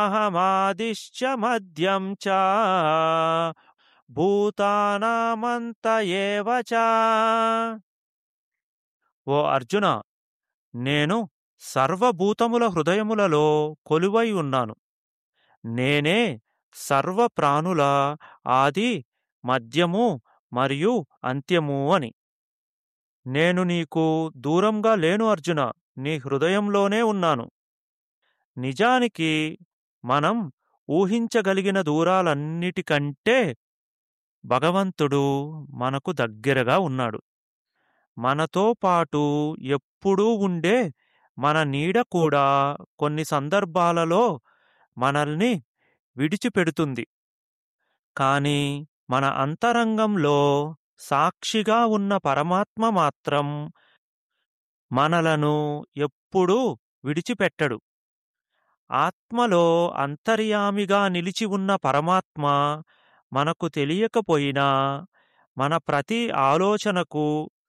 అహమాదిశ్చ మద్యం చ భూతానామంత ఏవ చ ఓ అర్జున నేను సర్వభూతముల హృదయములలో కొలువై ఉన్నాను నేనే సర్వ ప్రాణుల ఆది మధ్యము మరియు అంత్యము అని నేను నీకు దూరంగా లేను అర్జున నీ హృదయంలోనే ఉన్నాను నిజానికి మనం ఊహించగలిగిన దూరాలన్నిటికంటే భగవంతుడు మనకు దగ్గరగా ఉన్నాడు మనతో పాటు ఎప్పుడూ ఉండే మన నీడ కూడా కొన్ని సందర్భాలలో మనల్ని విడిచిపెడుతుంది కాని మన అంతరంగంలో సాక్షిగా ఉన్న పరమాత్మ మాత్రం మనలను ఎప్పుడూ విడిచిపెట్టడు ఆత్మలో అంతర్యామిగా నిలిచి ఉన్న పరమాత్మ మనకు తెలియకపోయినా మన ప్రతి ఆలోచనకు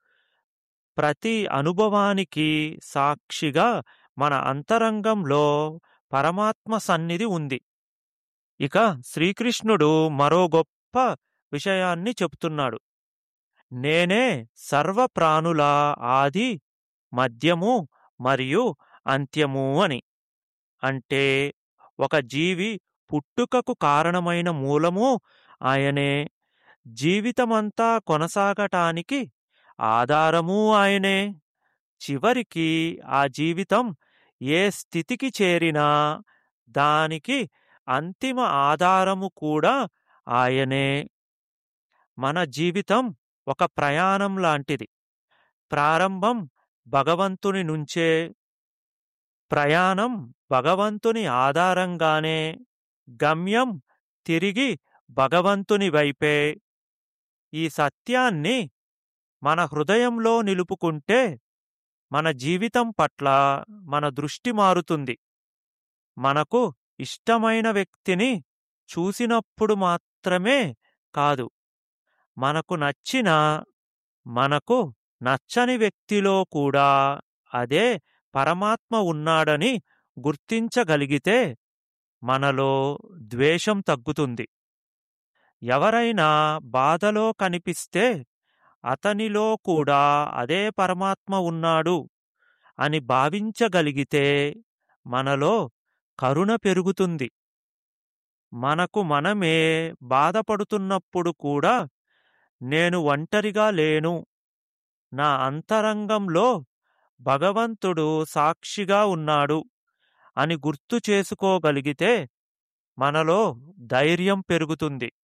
ప్రతి అనుభవానికి సాక్షిగా మన అంతరంగంలో పరమాత్మ సన్నిధి ఉంది ఇక శ్రీకృష్ణుడు మరో గొప్ప విషయాన్ని చెప్తున్నాడు నేనే సర్వ ప్రాణుల ఆది మధ్యము మరియు అంత్యము అని అంటే ఒక జీవి పుట్టుకకు కారణమైన మూలము ఆయనే జీవితమంతా కొనసాగటానికి ఆధారము ఆయనే చివరికి ఆ జీవితం ఏ స్థితికి చేరినా దానికి అంతిమ ఆధారము కూడా ఆయనే మన జీవితం ఒక ప్రయాణం లాంటిది ప్రారంభం భగవంతుని నుంచే ప్రయాణం భగవంతుని ఆధారంగానే గమ్యం తిరిగి భగవంతుని వైపే ఈ సత్యాన్ని మన హృదయంలో నిలుపుకుంటే మన జీవితం పట్ల మన దృష్టి మారుతుంది మనకు ఇష్టమైన వ్యక్తిని చూసినప్పుడు మాత్రమే కాదు మనకు నచ్చిన మనకు నచ్చని వ్యక్తిలో కూడా అదే పరమాత్మ ఉన్నాడని గుర్తించగలిగితే మనలో ద్వేషం తగ్గుతుంది ఎవరైనా బాధలో కనిపిస్తే అతనిలో కూడా అదే పరమాత్మ ఉన్నాడు అని భావించగలిగితే మనలో కరుణ పెరుగుతుంది మనకు మనమే బాధపడుతున్నప్పుడు కూడా నేను ఒంటరిగా లేను నా అంతరంగంలో భగవంతుడు సాక్షిగా ఉన్నాడు అని గుర్తు చేసుకోగలిగితే మనలో ధైర్యం పెరుగుతుంది